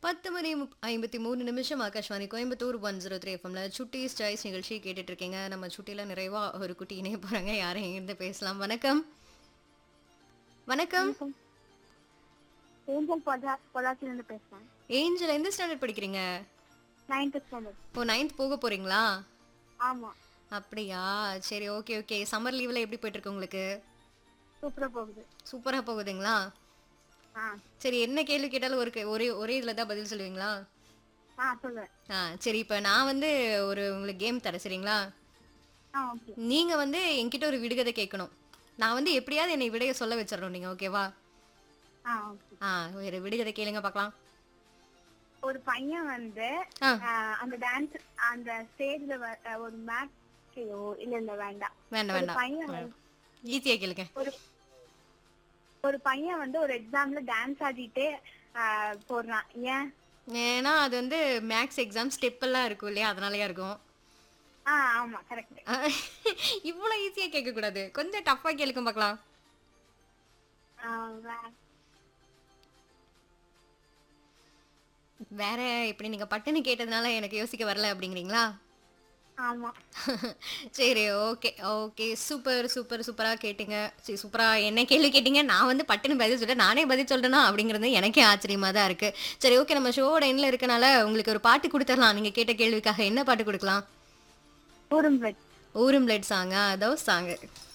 பத்து மணி முப்- ஐம்பத்தி மூணு நிமிஷம் Akashvani Coimbatore one zero three எஃப்எம்ல சுட்டீஸ் சாய்ஸ் நிகழ்ச்சி கேட்டுட்டு இருக்கீங்க நம்ம சுட்டில நிறைவா ஒரு குட்டி இணைய போறாங்க யாரும் இருந்து பேசலாம் வணக்கம் வணக்கம் ஏஞ்சல் பொதா பொள்ளாச்சிலேருந்து பேசுறேன் ஏஞ்சல் எந்த ஸ்டாண்டர்ட் படிக்கிறீங்க நைன்த் ஸ்டாண்டர்ட் ஓ நைன்த் போக போறீங்களா ஆமா அப்படியா சரி ஓகே ஓகே சம்மர் லீவ்ல எப்படி போயிட்டு இருக்கு உங்களுக்கு சூப்பரா போகுது சூப்பரா போகுதுங்களா ஆ சரி என்ன கேள்வி கேட்டாலும் ஒரு கே- ஒரே ஒரே இதுல தான் பதில் சொல்லுவீங்களா ஆ சொல்லுவேன் ஆ சரி இப்போ நான் வந்து ஒரு உங்களுக்கு கேம் தரேன் சரிங்களா ஆ ஓகே நீங்க வந்து என்கிட்ட ஒரு விடுகதை கேட்கணும் நான் வந்து எப்படியாவது என்னை விடைய சொல்ல வச்சிடணும் நீங்க ஓகேவா ஆ ஓகே ஆ வேற விடுகதை கேளுங்க பார்க்கலாம் ஒரு பையன் வந்து ஆ ஆ, அந்த டான்ஸ் அந்த ஸ்டேஜ்ல ஒரு மேட்ச் இல்ல இல்ல வேண்டாம் வேண்டாம் ஒரு வேண்டாம் பையன் வந்து- ஈஸியா கேளுங்க ஒரு ஒரு பையன் வந்து ஒரு எக்ஸாம்ல டான்ஸ் ஆடிட்டே ஆ, போடுறான் ஏன் ஏன்னா அது வந்து மேக்ஸ் எக்ஸாம் ஸ்டெப் எல்லாம் இருக்கும் இல்லையா அதனாலயா இருக்கும் ஆ ஆமா கரெக்ட் ஆ, இவ்வளவு ஈஸியா கேட்க கூடாது கொஞ்சம் டஃப்பா கேளுங்க பார்க்கலாம் வேற இப்படி நீங்க பட்டுன்னு கேட்டதுனால எனக்கு யோசிக்க வரல அப்படிங்கிறீங்களா ஆமா சரி ஓகே ஓகே சூப்பர் சூப்பர் சூப்பராக கேட்டீங்க சரி சூப்பராக என்ன கேள்வி கேட்டீங்க நான் வந்து பட்டுன்னு பதில் சொல்லிட்டேன் நானே பதில் சொல்றேனா அப்படிங்கிறது எனக்கே ஆச்சரியமா தான் இருக்கு சரி ஓகே நம்ம ஷோவோட எண்ணில் இருக்கனால உங்களுக்கு ஒரு பாட்டு கொடுத்துடலாம் நீங்க கேட்ட கேள்விக்காக என்ன பாட்டு கொடுக்கலாம் ஊரும் வெட் ஊரும் பிளட் சாங்கா அதோ சாங்கு